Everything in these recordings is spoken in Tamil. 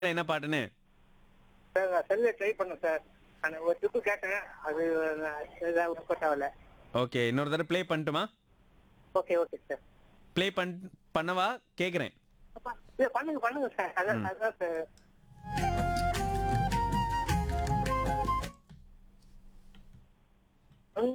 என்ன பாட்டுன்னு சார் நான் செல்ல ட்ரை பண்ணேன் சார் அந்த ஒரு ட்ரிப்பு கேட்டேன் அது ஏதாவது ஒர்க் அவுட் ஆகல ஓகே இன்னொரு தடவை ப்ளே பண்ணட்டுமா ஓகே ஓகே சார் ப்ளே பண் பண்ணவா கேட்குறேன் அப்பா, இல்ல பண்ணுங்க பண்ணுங்க சார் அதான் அதான் சார் ம்.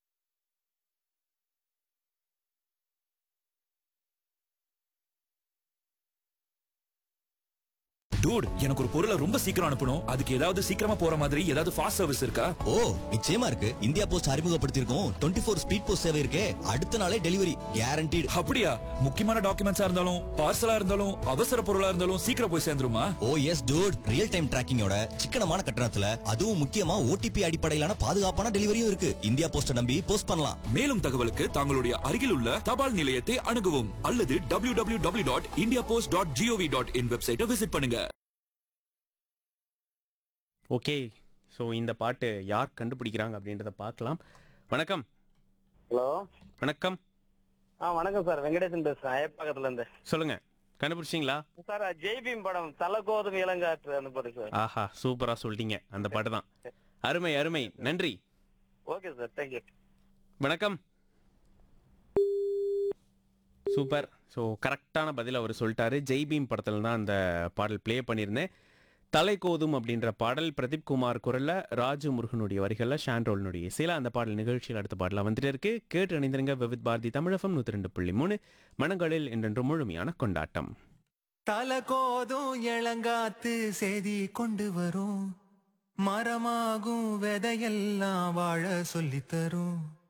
டூட் எனக்கு ஒரு பொருளை ரொம்ப சீக்கிரம் அனுப்பணும் அதுக்கு ஏதாவது சீக்கிரமா போற மாதிரி ஏதாவது ஃபாஸ்ட் சர்வீஸ் இருக்கா ஓ நிச்சயமா இருக்கு இந்தியா போஸ்ட் அறிமுகப்படுத்தியிருக்கோம் டுவெண்ட்டி ஃபோர் ஸ்பீட் போஸ்ட் சேவை இருக்கே அடுத்த நாளே டெலிவரி கேரண்டீடு அப்படியா முக்கியமான டாக்குமெண்ட்ஸா இருந்தாலும் பார்சலா இருந்தாலும் அவசர பொருளா இருந்தாலும் சீக்கிரம் போய் சேர்ந்துருமா oh yes dude real time டிராக்கிங்கோட சிக்கனமான கட்டணத்துல அதுவும் முக்கியமா ஓடிபி அடிப்படையிலான பாதுகாப்பான டெலிவரியும் இருக்கு இந்தியா போஸ்ட நம்பி போஸ்ட் பண்ணலாம் மேலும் தகவலுக்கு தங்களுடைய அருகில் உள்ள தபால் நிலையத்தை அணுகவும் அல்லது W W W dot India post dot GOV dot in வெப்சைட்டை விசிட் பண்ணுங்க ஓகே ஸோ இந்த பாட்டு யார் கண்டுபிடிக்கிறாங்க அப்படின்றத பார்க்கலாம் வணக்கம் ஹலோ வணக்கம் ஆ வணக்கம் சார் வெங்கடேசன் பேசுறேன் அயப்பாக்கத்துல இருந்து சொல்லுங்க கண்டுபிடிச்சிங்களா சார் ஜெய்பீம் படம் தலை கோதும் இளங்காற்று அந்த படம் சார் ஆஹா சூப்பரா சொல்லிட்டீங்க அந்த பாட்டு தான் அருமை அருமை நன்றி ஓகே சார் தேங்க்யூ வணக்கம் சூப்பர் ஸோ கரெக்டான பதில் அவர் சொல்லிட்டாரு ஜெய்பீம் படத்தில் தான் அந்த பாடல் ப்ளே பண்ணியிருந்தேன் தலை கோதும் அப்படின்ற பாடல் பிரதீப் குமார் குரல்ல ராஜு முருகனுடைய வரிகளில் ஷான்ரோல்னுடைய இசையில் அந்த பாடல் நிகழ்ச்சியில் அடுத்த பாடலாம் வந்துட்டு இருக்கு கேட்டு அணிந்திருங்க விவித் பாரதி தமிழகம் நூற்றி ரெண்டு புள்ளி மூணு மனங்களில் என்றென்று முழுமையான கொண்டாட்டம் தல கோதும் இளங்காத்து செய்தி கொண்டு வரும் மரமாகும் விதையெல்லாம் வாழ சொல்லித் தரும்